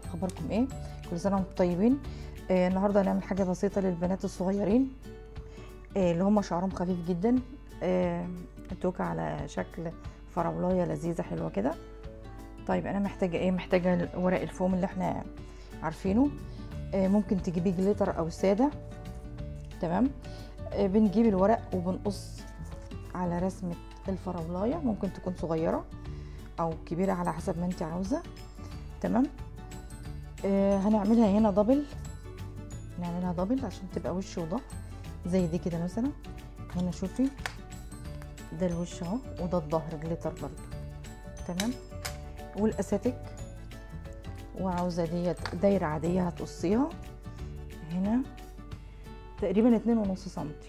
اخباركم ايه كل سنه وانتم طيبين آه النهارده هنعمل حاجه بسيطه للبنات الصغيرين آه اللي هم شعرهم خفيف جدا آه التوكه على شكل فراولايه لذيذه حلوه كده طيب انا محتاجه ايه محتاجه ورق الفوم اللي احنا عارفينه آه ممكن تجيبي جليتر او ساده تمام آه بنجيب الورق وبنقص على رسمه الفراولايه ممكن تكون صغيره او كبيره على حسب ما انت عاوزه تمام آه هنعملها هنا دبل نعملها دبل عشان تبقى وش وظهر زي دي كده مثلا هنا شوفي ده الوش اهو وده الظهر جليتر برضو تمام والاساتك وعاوزه ديت دايره عاديه هتقصيها هنا تقريبا اتنين ونص سنتي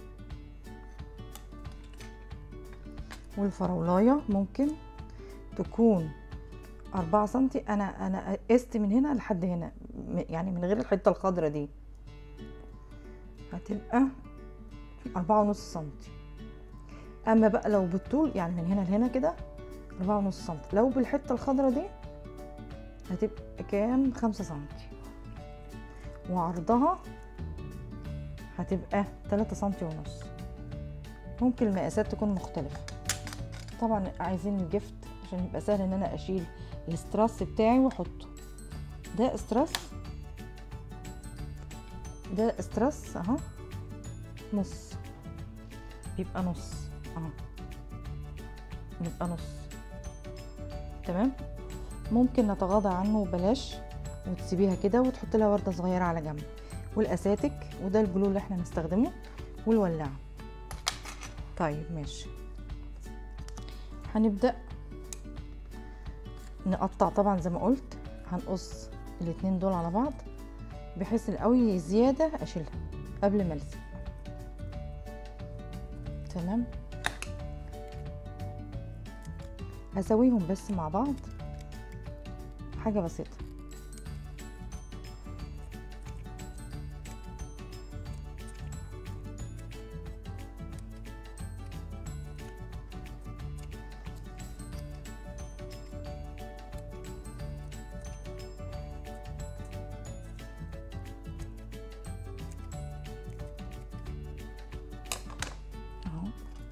والفراولايه ممكن تكون أربعة سنتي أنا أنا قست من هنا لحد هنا يعني من غير الحتة الخضرة دي هتبقى أربعة ونص سنتي أما بقى لو بالطول يعني من هنا لهنا كده أربعة ونص سنتي لو بالحتة الخضرة دي هتبقى كام خمسة سنتي وعرضها هتبقى تلاتة سنتي ونص ممكن المقاسات تكون مختلفة طبعا عايزين الجفت عشان يبقى سهل ان انا اشيل الاستراس بتاعي واحطه ده استراس ده استراس اهو نص يبقى نص اهو يبقى نص تمام ممكن نتغاضى عنه وبلاش وتسيبيها كده وتحط لها ورده صغيره على جنب والاساتك وده الجلو اللي احنا نستخدمه والولاعه طيب ماشي هنبدا نقطع طبعا زي ما قلت هنقص الاتنين دول على بعض بحيث القوي زيادة اشيلها قبل ما الزق تمام هسويهم بس مع بعض حاجة بسيطة اهو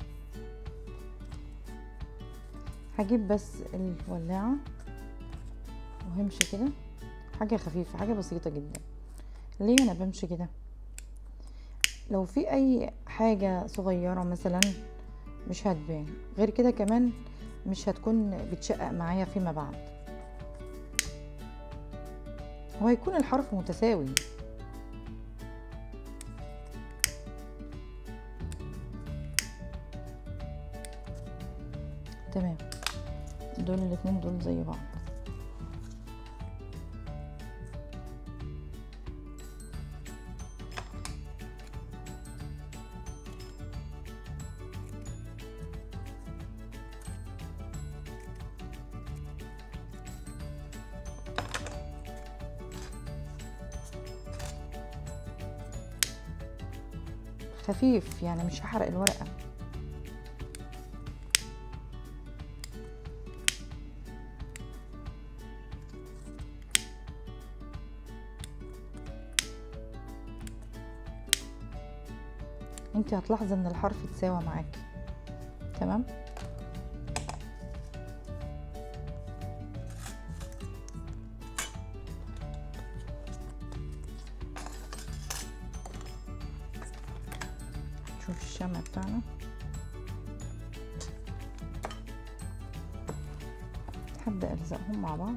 هجيب بس الولاعة وهمشي كده حاجة خفيفة حاجة بسيطة جدا ليه انا بمشي كده لو في اي حاجة صغيرة مثلا مش هتبان غير كده كمان مش هتكون بتشقق معايا فيما بعد وهيكون الحرف متساوي تمام دول الاتنين دول زي بعض خفيف يعني مش هحرق الورقه انت هتلاحظي ان الحرف اتساوى معاكي تمام شوف الشمع بتاعنا هبدأ الزقهم مع بعض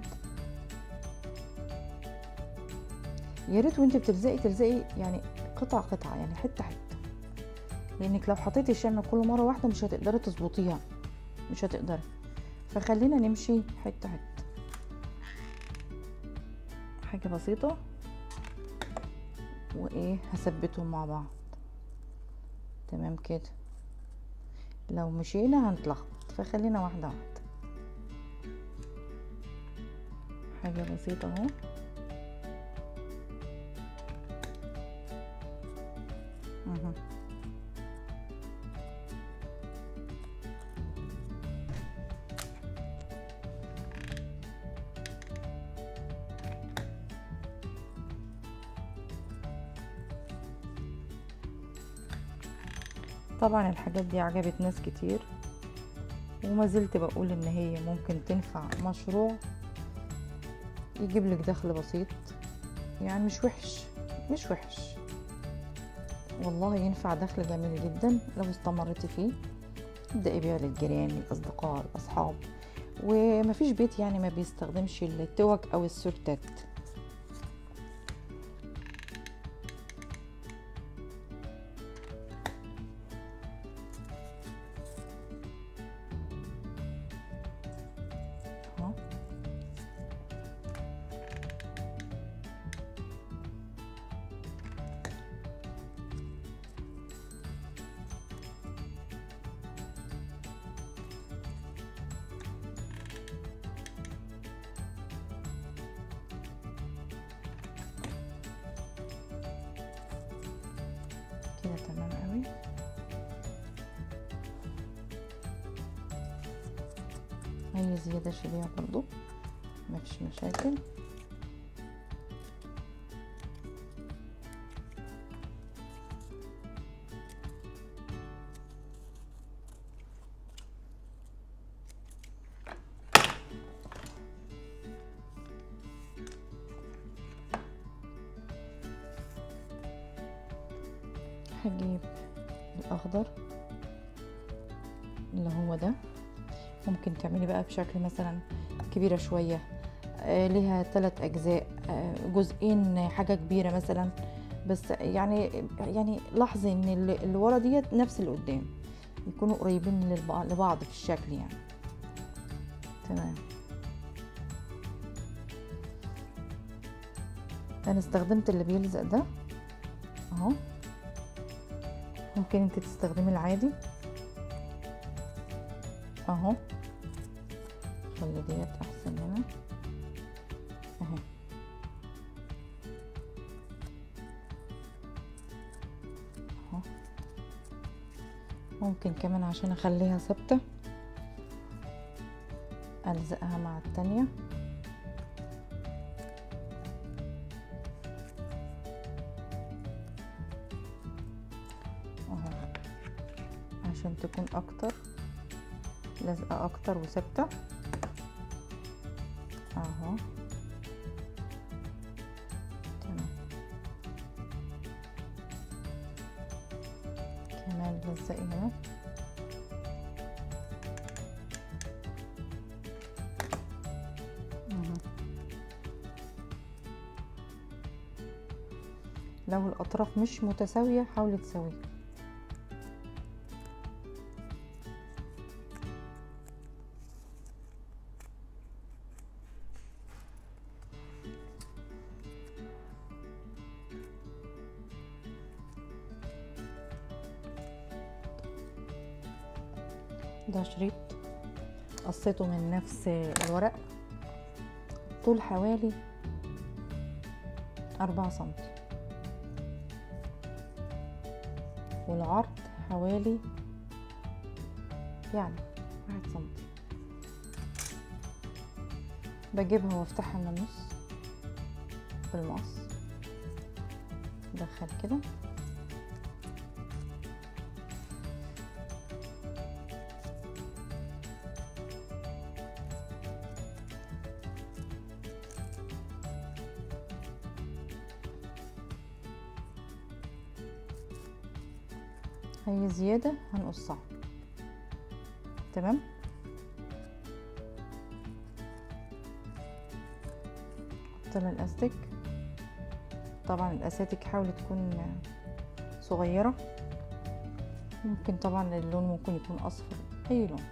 يا ريت وانت بتلزقي تلزقي يعني قطعة قطعة يعني حتة حتة لانك لو حطيتي الشمع كل مره واحده مش هتقدري تظبطيها مش هتقدري فخلينا نمشي حته حته حاجه بسيطه وايه هثبتهم مع بعض تمام كده لو مشينا هنتلخبط فخلينا واحده واحده حاجه بسيطه اهو اهو طبعا الحاجات دي عجبت ناس كتير وما زلت بقول ان هي ممكن تنفع مشروع يجيب لك دخل بسيط يعني مش وحش مش وحش والله ينفع دخل جميل جدا لو استمرتي فيه ابدأي بيها للجيران الأصدقاء الأصحاب ومفيش بيت يعني ما بيستخدمش التوك أو السورتات أهو. كده تمام قوي اي زيادة شيليها برضو مفيش مشاكل هجيب الاخضر اللي هو ده ممكن تعملي بقى بشكل مثلا كبيرة شوية آه، ليها ثلاث أجزاء آه، جزئين حاجة كبيرة مثلا بس يعني يعني لاحظي ان اللي اللي ورا ديت نفس اللي قدام يكونوا قريبين للبع- لبعض في الشكل يعني تمام انا استخدمت اللي بيلزق ده اهو ممكن انت تستخدمي العادي اهو خلي ديت احسن لنا اهي اهو ممكن كمان عشان اخليها ثابته الزقها مع التانية اهو عشان تكون اكتر لازقه اكتر وثابته اهو تمام كمان لزقي هنا مهم. لو الاطراف مش متساويه حاولي تساويها ده شريط قصيته من نفس الورق طول حوالي أربعة سنتي والعرض حوالي يعني واحد سنتي بجيبها وافتحها من النص بالمقص دخل كده هي زيادة هنقصها تمام حط لها الاستك طبعا الاساتك حاولي تكون صغيرة ممكن طبعا اللون ممكن يكون اصفر اي لون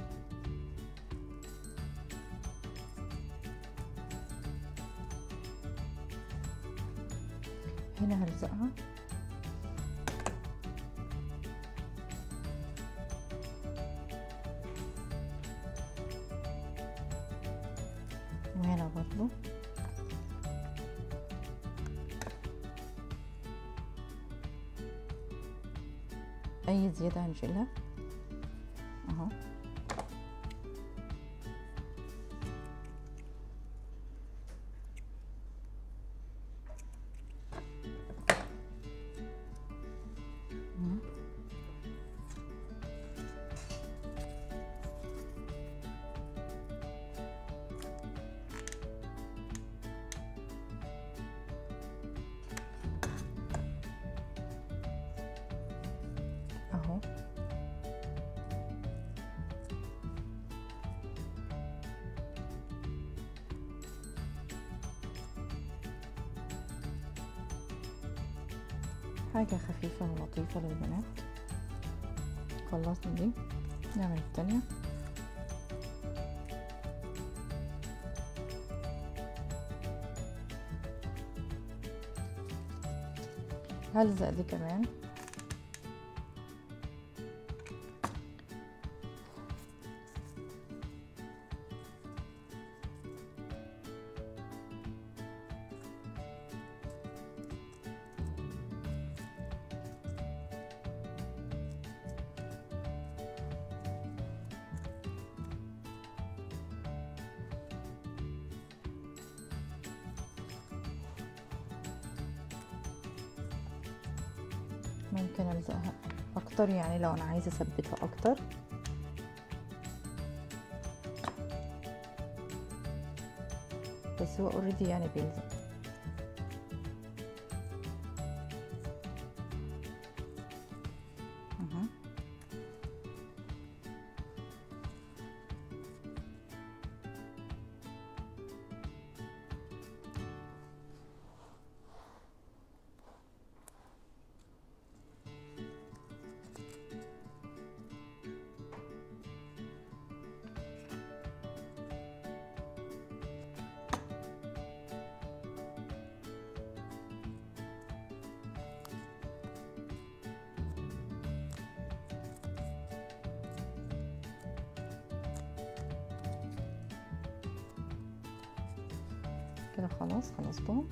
هنا هلزقها وهنا برضو اي زيادة هنشيلها اهو مم. حاجة خفيفة ولطيفة للبنات خلصنا دي نعمل التانية هلزق دي كمان ممكن الزقها اكتر يعني لو انا عايزه اثبتها اكتر بس هو اوريدي يعني بيلزق أها. كده خلاص خلصتهم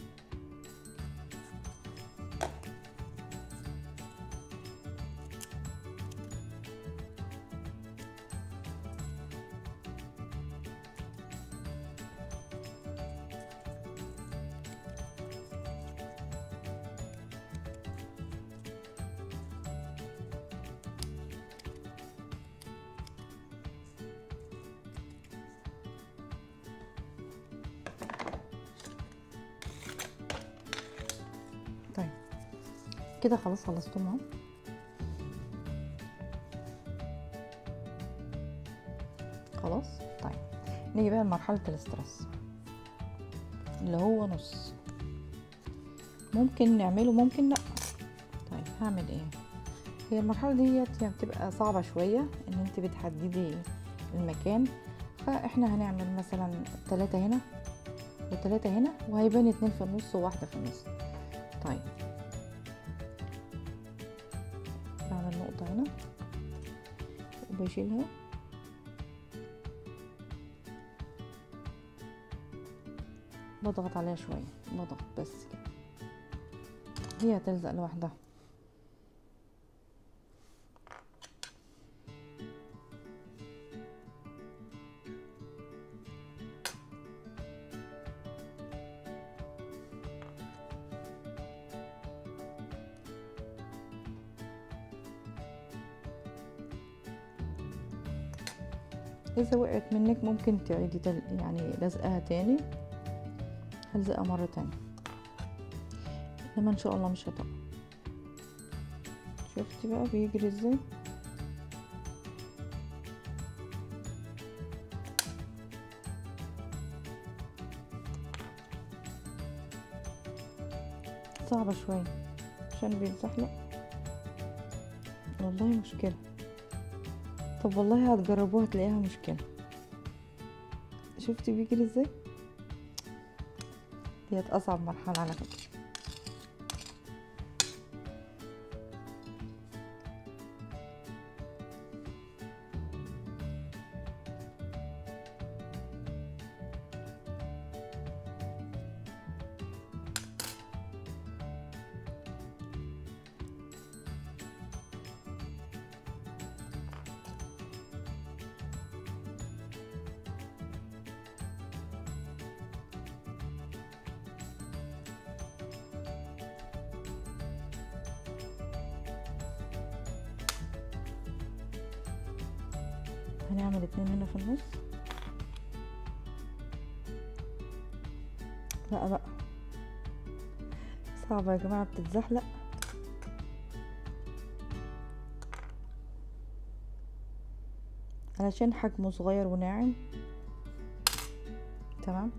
طيب كده خلاص خلصتهم اهو خلاص طيب نيجي بقى لمرحلة الاسترس اللي هو نص ممكن نعمله ممكن لا طيب هعمل ايه هي المرحلة ديت يعني بتبقى صعبة شوية ان انت بتحددي المكان فاحنا هنعمل مثلا تلاتة هنا وتلاتة هنا وهيبان اتنين في النص وواحدة في النص طيب بعمل نقطة هنا وبشيلها بضغط عليها شوية بضغط بس كده هي هتلزق لوحدها إذا وقعت منك ممكن تعيدي تل... يعني لزقها تاني هلزقها مرة تانية إنما إن شاء الله مش هتقع شفتي بقى بيجري ازاي صعبة شوية عشان بيتزحلق والله مشكلة طب والله هتجربوها هتلاقيها مشكلة شفتي بيجري ازاي ديت اصعب مرحلة على فكرة هنعمل اتنين هنا في النص لا بقى صعبة يا جماعة بتتزحلق علشان حجمه صغير وناعم تمام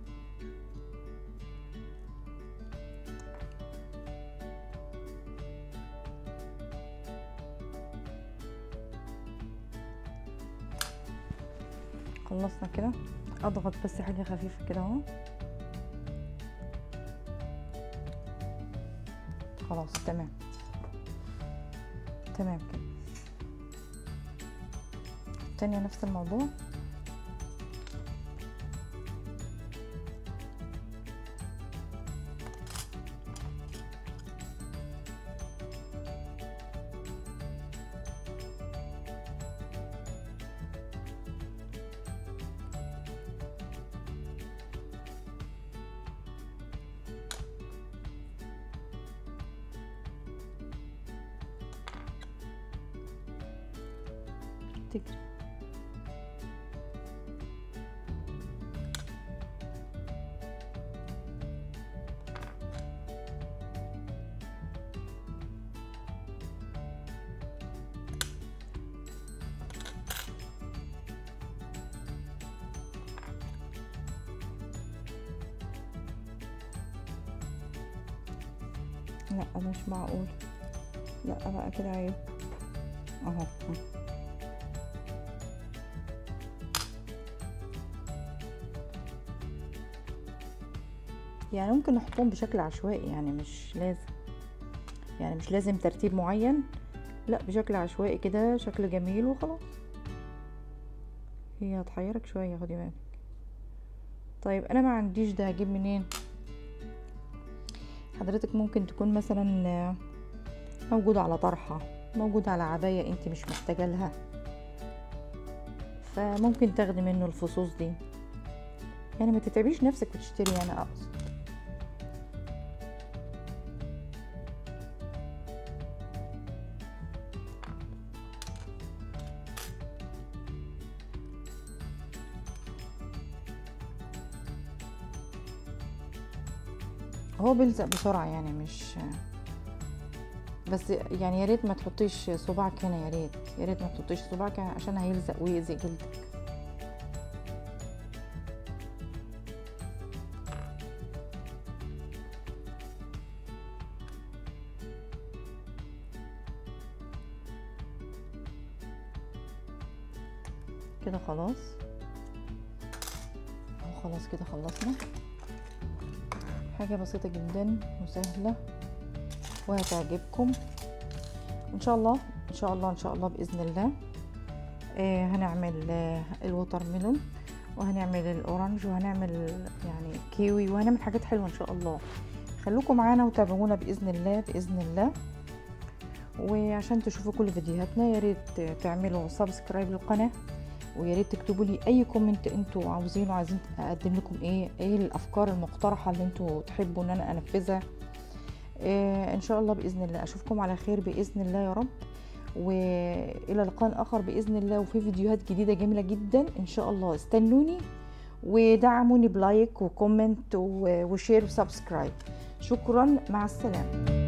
خلصنا كده اضغط بس حاجه خفيفه كده اهو خلاص تمام تمام كده التانية نفس الموضوع تجري لا مش معقول لا بقى كده عيب اهو يعني ممكن نحطهم بشكل عشوائي يعني مش لازم يعني مش لازم ترتيب معين لا بشكل عشوائي كده شكل جميل وخلاص هي هتحيرك شوية خدي بالك طيب انا ما عنديش ده هجيب منين حضرتك ممكن تكون مثلا موجودة على طرحة موجودة على عباية انت مش محتاجة لها فممكن تاخدي منه الفصوص دي يعني ما تتعبيش نفسك وتشتري انا اقصد هو بيلزق بسرعة يعني مش بس يعني يا ريت ما تحطيش صباعك هنا يا ريت يا ريت ما تحطيش صباعك عشان هيلزق ويأذي جلدك كده خلاص اهو خلاص كده خلصنا حاجة بسيطة جدا وسهلة وهتعجبكم ان شاء الله ان شاء الله ان شاء الله باذن الله آه هنعمل آه الوتر ميلون وهنعمل الاورنج وهنعمل يعني كيوي وهنعمل حاجات حلوه ان شاء الله خلوكم معانا وتابعونا باذن الله باذن الله وعشان تشوفوا كل فيديوهاتنا يا ريت تعملوا سبسكرايب للقناه ويا ريت تكتبوا لي اي كومنت انتوا عاوزينه عايزين اقدم لكم ايه ايه الافكار المقترحه اللي انتوا تحبوا ان انا انفذها إيه ان شاء الله باذن الله اشوفكم على خير باذن الله يا رب والى لقاء اخر باذن الله وفي فيديوهات جديده جميله جدا ان شاء الله استنوني ودعموني بلايك وكومنت وشير وسبسكرايب شكرا مع السلامه